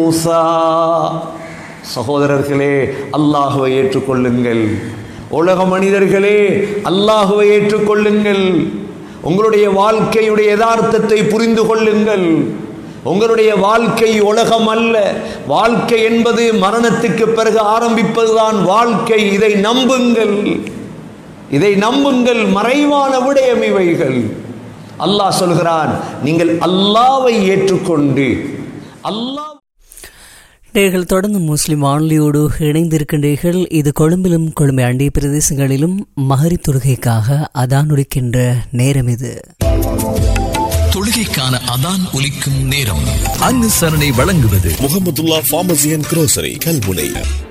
மூசா சகோதரர்களே அல்லாஹுவை ஏற்றுக்கொள்ளுங்கள் உலக மனிதர்களே அல்லாஹுவை ஏற்றுக்கொள்ளுங்கள் உங்களுடைய வாழ்க்கையுடைய யதார்த்தத்தை புரிந்து கொள்ளுங்கள் உங்களுடைய வாழ்க்கை உலகம் அல்ல வாழ்க்கை என்பது மரணத்துக்கு பிறகு ஆரம்பிப்பதுதான் வாழ்க்கை இதை நம்புங்கள் இதை நம்புங்கள் மறைவான விடயம் இவைகள் அல்லாஹ் சொல்கிறான் நீங்கள் அல்லாவை ஏற்றுக்கொண்டு அல்லாஹ் நேர்கள் தொடர்ந்து முஸ்லிம் வானொலியோடு இணைந்திருக்கின்றீர்கள் இது கொழும்பிலும் கொழும்பை அண்டிய பிரதேசங்களிலும் மகரி தொழுகைக்காக அதான் உடிக்கின்ற நேரம் இது தொழுகைக்கான அதான் ஒலிக்கும் நேரம் அனுசரணை வழங்குவது Mohamedullah pharmacy and grocery Kalmunai